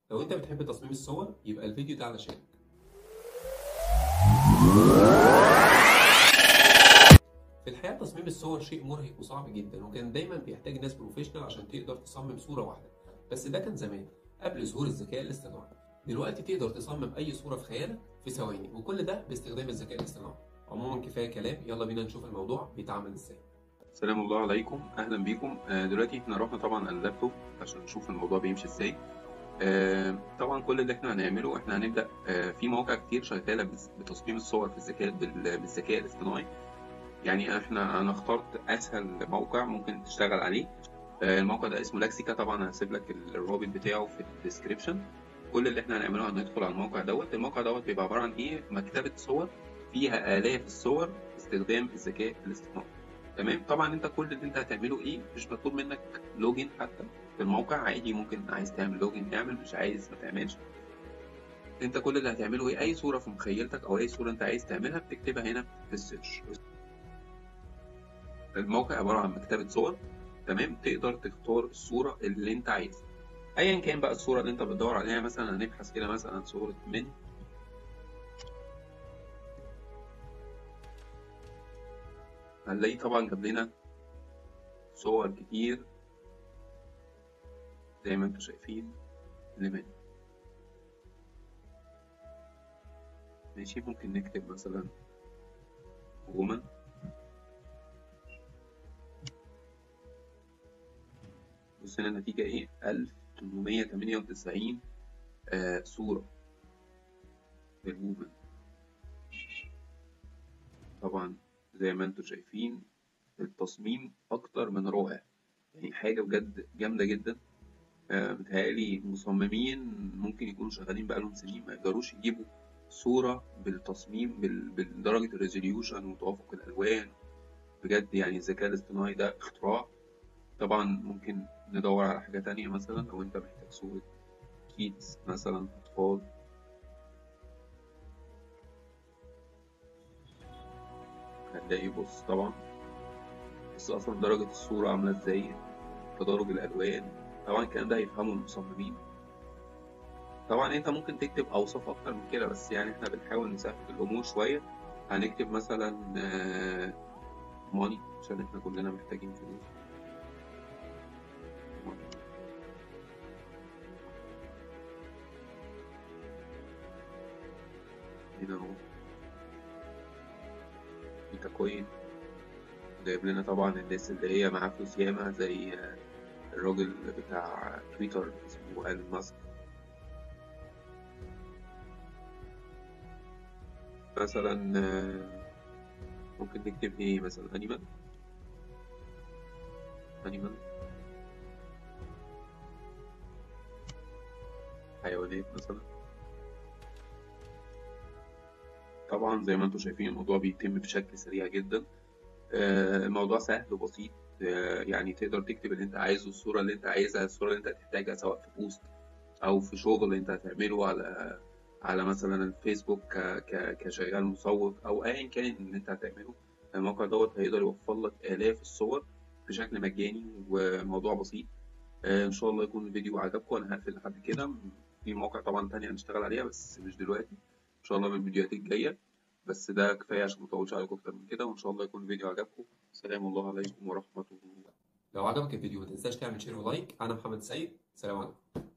لو انت بتحب تصميم الصور يبقى الفيديو ده علشانك في الحقيقة تصميم الصور شيء مرهق وصعب جدا وكان دايما بيحتاج ناس بروفيشنال عشان تقدر تصمم صورة واحدة بس ده كان زمان قبل ظهور الذكاء الاصطناعي دلوقتي تقدر تصمم اي صورة في خيالك في ثواني وكل ده باستخدام الذكاء الاصطناعي عموما كفاية كلام يلا بينا نشوف الموضوع بيتعمل ازاي السلام الله عليكم اهلا بيكم آه، دلوقتي احنا رحنا طبعا على اللابتوب عشان نشوف الموضوع بيمشي ازاي آه، طبعا كل اللي احنا هنعمله احنا هنبدا آه، في مواقع كتير شغاله بس- بتصميم الصور في الذكاء بال- بالذكاء الاصطناعي يعني احنا انا اخترت اسهل موقع ممكن تشتغل عليه آه، الموقع ده اسمه لاكسيكا طبعا هسيب لك الرابط بتاعه في الديسكريبشن كل اللي احنا هنعمله هندخل على الموقع دوت الموقع دوت بيبقى عباره عن ايه مكتبه صور فيها الاف الصور باستخدام الذكاء الاصطناعي تمام طبعا انت كل اللي انت هتعمله ايه مش مطلوب منك لوجين حتى في الموقع عادي ممكن عايز تعمل لوجين اعمل مش عايز ما تعملش انت كل اللي هتعمله ايه اي صوره في مخيلتك او اي صوره انت عايز تعملها بتكتبها هنا في السيرش الموقع عباره عن مكتبه صور تمام تقدر تختار الصوره اللي انت عايزها ايا كان بقى الصوره اللي انت بتدور عليها مثلا هنبحث كده مثلا صوره من هنلاقي طبعا جاب لنا صور كتير زي ما انتم شايفين لمن ماشي ممكن نكتب مثلا woman بص هنا النتيجة ايه 1898 آه صورة للومن طبعا زي ما انتم شايفين التصميم أكتر من رائع يعني حاجة بجد جامدة جدا آه، متهيألي المصممين ممكن يكونوا شغالين بقالهم سنين ما يقدروش يجيبوا صورة بالتصميم بال- بدرجة الريزوليوشن وتوافق الألوان بجد يعني الذكاء الاصطناعي ده اختراع طبعا ممكن ندور على حاجة تانية مثلا لو انت محتاج صورة كيدز مثلا أطفال هتلاقي بص طبعا بس أصلا درجة الصورة عاملة ازاي تدرج الألوان طبعا الكلام ده هيفهمه المصممين طبعا انت ممكن تكتب اوصاف اكتر من كده بس يعني احنا بنحاول نسهل الامور شويه هنكتب مثلا ماني عشان احنا كلنا محتاجين فلوس money. هنا اهو بيتكوين جايب لنا طبعا الناس اللي هي معاها فلوس ياما زي آه، الراجل بتاع تويتر اسمه ايلون ماسك مثلا آه، ممكن نكتب ايه مثلا انيمال انيمال حيوانات مثلا طبعا زي ما انتم شايفين الموضوع بيتم بشكل سريع جدا آه، الموضوع سهل وبسيط آه، يعني تقدر تكتب اللي انت عايزه الصورة اللي انت عايزها الصورة اللي انت هتحتاجها سواء في بوست او في شغل انت هتعمله على على مثلا الفيسبوك ك- ك- كشغال مصور او ايا كان اللي انت هتعمله الموقع دوت هيقدر يوفر لك الاف الصور بشكل مجاني وموضوع بسيط آه، ان شاء الله يكون الفيديو عجبكم انا هقفل لحد كده في مواقع طبعا تانية هنشتغل عليها بس مش دلوقتي ان شاء الله من الفيديوهات الجاية بس ده كفاية عشان مطولش عليكم اكتر من كده وان شاء الله يكون الفيديو عجبكم سلام الله عليكم ورحمة الله لو عجبك الفيديو ما تنساش تعمل شير ولايك انا محمد سيد سلام عليكم